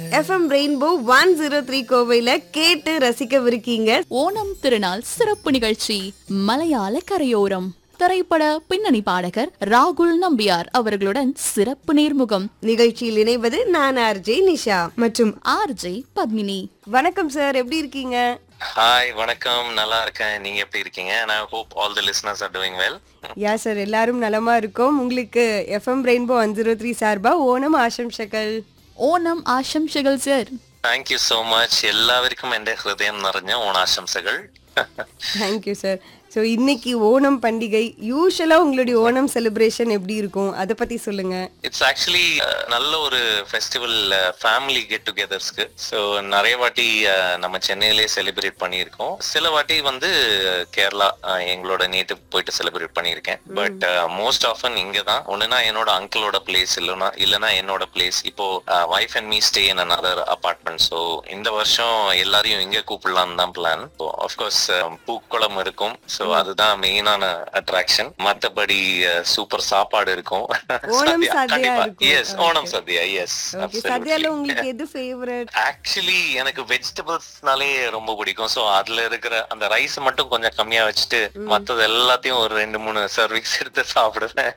FM rainbow one zero three கோவையில கேட்டு ரசிக்கவிருக்கீங்க ஓணம் திருநாள் சிறப்பு நிகழ்ச்சி மலையாள கரையோரம் திரைப்பட பின்னணி பாடகர் ராகுல் நம்பியார் அவர்களுடன் சிறப்பு நேர்முகம் நிகழ்ச்சியில் இணைவது நான் ஆர்ஜே நிஷா மற்றும் ஆர்ஜே பத்மினி வணக்கம் சார் எப்படி இருக்கீங்க ஹாய் வணக்கம் நல்லா இருக்கேன் நீங்க எப்படி இருக்கீங்க and i hope all the listeners are doing well yeah sir எல்லாரும் நலமா இருக்கோம் உங்களுக்கு FM rainbow one zero three சார்பா ஓணம் ஆசம்சகள் ഓണം ആശംസകൾ sir thank you so much എല്ലാവർക്കും എന്റെ ഹൃദയം നിറഞ്ഞ ഓണാശംസകൾ தேங்க்யூ சார் ஸோ இன்னைக்கு ஓணம் பண்டிகை யூஸ்வலா உங்களுடைய ஓணம் செலிப்ரேஷன் எப்படி இருக்கும் அதை பத்தி சொல்லுங்க இட்ஸ் ஆக்சுவலி நல்ல ஒரு ஃபெஸ்டிவல் ஃபேமிலி கெட் டுகெதர்ஸ்க்கு ஸோ நிறைய வாட்டி uh, நம்ம சென்னையிலே செலிப்ரேட் பண்ணியிருக்கோம் சில வாட்டி வந்து uh, கேரளா uh, எங்களோட நேட்டிவ் போயிட்டு செலிப்ரேட் பண்ணியிருக்கேன் பட் மோஸ்ட் ஆஃபன் இங்க தான் ஒண்ணுனா என்னோட அங்கிளோட பிளேஸ் இல்லைன்னா இல்லைன்னா என்னோட பிளேஸ் இப்போ wife and me stay in another apartment so இந்த வருஷம் எல்லாரையும் இங்க கூப்பிடலாம்னு தான் பிளான் ஆஃப்கோர்ஸ் பூக்குளம் இருக்கும் ஸோ அதுதான் மெயினான அட்ராக்ஷன் மத்தபடி சூப்பர் சாப்பாடு இருக்கும் ஓணம் சத்யா இருக்கும். Yes Onam Sadya yes okay சத்யால உங்களுக்கு எது ஃபேவரட் ஆக்சுவலி எனக்கு வெஜிடபிள்ஸ்னாலே ரொம்ப பிடிக்கும் சோ அதுல இருக்கிற அந்த ரைஸ் மட்டும் கொஞ்சம் கம்மியா வச்சுட்டு மத்தது எல்லாத்தையும் ஒரு ரெண்டு மூணு சர்வீஸ் எடுத்து சாப்பிடுவேன்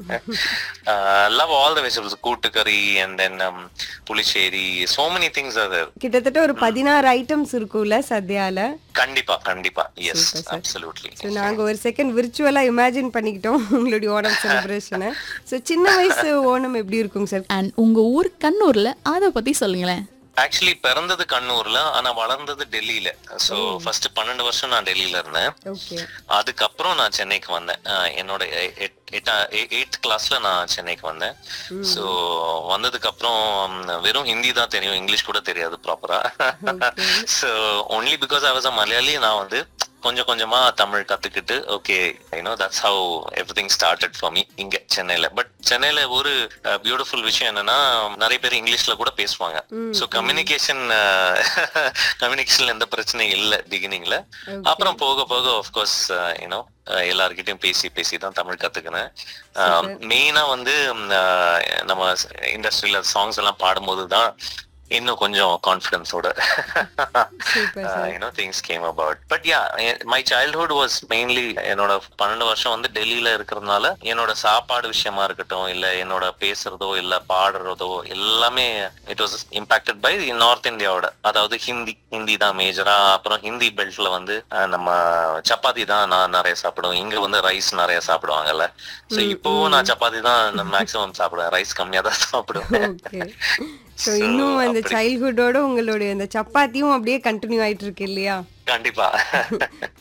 love all the vegetables kootukari and then pulissery so many things அது கிட்டத்தட்ட ஒரு பதினாறு ஐட்டம்ஸ் இருக்கும்ல சத்யால கண்டிப்பா கண்டிப்பா yes Super, sir. Absolutely so நாங்கள் ஒரு செகண்ட் விர்ச்சுவலாக இமேஜின் பண்ணிக்கிட்டோம் உங்களுடைய ஓணம் செலிப்ரேஷனை ஸோ சின்ன வயசு ஓணம் எப்படி இருக்குங்க சார் அண்ட் உங்க ஊர் கண்ணூர்ல அதை பத்தி சொல்லுங்களேன் ஆக்சுவலி பிறந்தது கண்ணூர்ல ஆனா வளர்ந்தது டெல்லியில சோ ஃபர்ஸ்ட் பன்னெண்டு வருஷம் நான் டெல்லியில இருந்தேன் ஓகே அதுக்கப்புறம் நான் சென்னைக்கு வந்தேன் அஹ் என்னோட எயித் கிளாஸ்ல நான் சென்னைக்கு வந்தேன் ஸோ வந்ததுக்கு அப்புறம் ம், வெறும் ஹிந்தி தான் தெரியும் இங்கிலீஷ் கூட தெரியாது ப்ராப்பரா so only because I was a Malayali நான் வந்து கொஞ்சம் கொஞ்சமா தமிழ் கத்துக்கிட்டு okay you know that's how everything started for me இங்க சென்னையில பட் சென்னையில ஒரு பியூட்டிஃபுல் விஷயம் என்னன்னா நிறைய பேர் இங்கிலீஷ்ல கூட பேசுவாங்க ஸோ கம்யூனிகேஷன் கம்யூனிகேஷன்ல எந்த பிரச்சனையும் இல்லை பிகினிங்ல அப்புறம் போக போக ஆஃப்கோர்ஸ் யூனோ எல்லார்கிட்டயும் பேசி பேசி தான் தமிழ் கத்துக்கினேன் மெயினா வந்து ம், அஹ், நம்ம இண்டஸ்ட்ரியில சாங்ஸ் எல்லாம் பாடும்போது தான் இன்னும் கொஞ்சம் கான்ஃபிடன்ஸோட Super, sir. You know things came about but yeah my childhood was mainly என்னோட பன்னெண்டு வருஷம் வந்து டெல்லியில இருக்கிறதுனால என்னோட சாப்பாடு விஷயமா இருக்கட்டும் இல்ல என்னோட பேசுறதோ இல்ல பாடுறதோ எல்லாமே it was impacted by north இந்தியாவோட அதாவது ஹிந்தி ஹிந்தி தான் மேஜரா அப்புறம் ஹிந்தி பெல்ட்ல வந்து அஹ், நம்ம சப்பாத்தி தான் நான் நிறைய சாப்பிடுவேன் இங்க வந்து ரைஸ் நிறைய சாப்பிடுவாங்கல்ல சோ இப்போவும் நான் சப்பாத்தி தான் மேக்ஸிமம் சாப்பிடுவேன் ரைஸ் கம்மியா தான் சாப்பிடுவேன் ஓகே ஸோ இன்னும் அந்த சைல்ட்ஹுட்டோட உங்களுடைய அந்த சப்பாத்தியும் அப்படியே கண்டினியூ ஆயிட்டு இருக்கு இல்லையா கண்டிப்பா